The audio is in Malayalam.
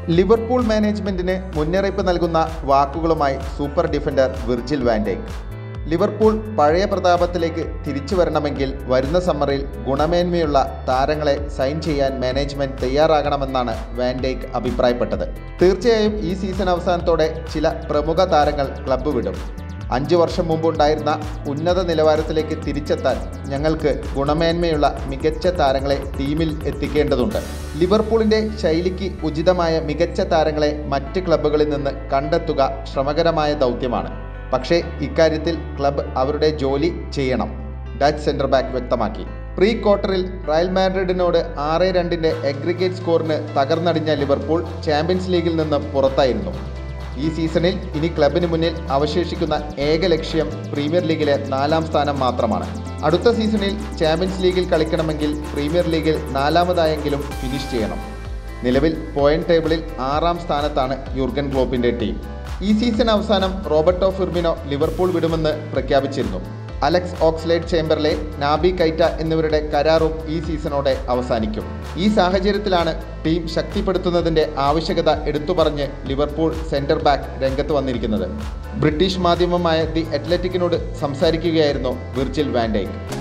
ലിവർപൂൾ മാനേജ്മെന്റിന് മുന്നറിയിപ്പ് നൽകുന്ന വാക്കുകളുമായി super defender Virgil van Dijk Liverpool പഴയ പ്രതാപത്തിലേക്ക് തിരിച്ചു വരണമെങ്കിൽ വരുന്ന സമ്മറിൽ ഗുണമേന്മയുള്ള താരങ്ങളെ സൈൻ ചെയ്യാൻ മാനേജ്മെന്റ് തയ്യാറാകണമെന്നാണ് വാൻഡേക്ക് അഭിപ്രായപ്പെട്ടത് തീർച്ചയായും ഈ സീസൺ അവസാനത്തോടെ ചില പ്രമുഖ താരങ്ങൾ ക്ലബ്ബ് വിടും അഞ്ച് വർഷം മുമ്പുണ്ടായിരുന്ന ഉന്നത നിലവാരത്തിലേക്ക് തിരിച്ചെത്താൻ ഞങ്ങൾക്ക് ഗുണമേന്മയുള്ള മികച്ച താരങ്ങളെ ടീമിൽ എത്തിക്കേണ്ടതുണ്ട് ലിവർപൂളിന്റെ ശൈലിക്ക് ഉചിതമായ മികച്ച താരങ്ങളെ മറ്റ് ക്ലബ്ബുകളിൽ നിന്ന് കണ്ടെത്തുക ശ്രമകരമായ ദൗത്യമാണ് പക്ഷേ ഇക്കാര്യത്തിൽ ക്ലബ്ബ് അവരുടെ ജോലി ചെയ്യണം ഡച്ച് സെന്റർ ബാക്ക് വ്യക്തമാക്കി പ്രീ ക്വാർട്ടറിൽ റയൽ മാഡ്രിഡിനോട് ആറ് രണ്ടിന്റെ എഗ്രിഗേറ്റ് സ്കോറിന് തകർന്നടിഞ്ഞ ലിവർപൂൾ ചാമ്പ്യൻസ് ലീഗിൽ നിന്ന് പുറത്തായിരുന്നു ഈ സീസണിൽ ഇനി ക്ലബിന് മുന്നിൽ അവശേഷിക്കുന്ന ഏക ലക്ഷ്യം പ്രീമിയർ ലീഗിലെ നാലാം സ്ഥാനം മാത്രമാണ് അടുത്ത സീസണിൽ ചാമ്പ്യൻസ് ലീഗിൽ കളിക്കണമെങ്കിൽ പ്രീമിയർ ലീഗിൽ നാലാമതായെങ്കിലും ഫിനിഷ് ചെയ്യണം നിലവിൽ പോയിന്റ് ടേബിളിൽ ആറാം സ്ഥാനത്താണ് യൂർഗൻ ക്ലോപ്പിന്റെ ടീം ഈ സീസൺ അവസാനം റോബർട്ടോ ഫിർമിനോ ലിവർപൂൾ വിടുമെന്ന് പ്രഖ്യാപിച്ചിരുന്നു അലക്സ് ഓക്സ്ലേഡ് ചേംബർലെ നാബി കൈറ്റ എന്നിവരുടെ കരാറും ഈ സീസണോടെ അവസാനിക്കും ഈ സാഹചര്യത്തിലാണ് ടീം ശക്തിപ്പെടുത്തുന്നതിന്റെ ആവശ്യകത എടുത്തു പറഞ്ഞ് ലിവർപൂൾ സെന്റർ ബാക്ക് രംഗത്ത് വന്നിരിക്കുന്നത് ബ്രിട്ടീഷ് മാധ്യമമായ ദി അത്ലറ്റിക്കിനോട് സംസാരിക്കുകയായിരുന്നു വിർജിൽ വാൻഡേക്ക്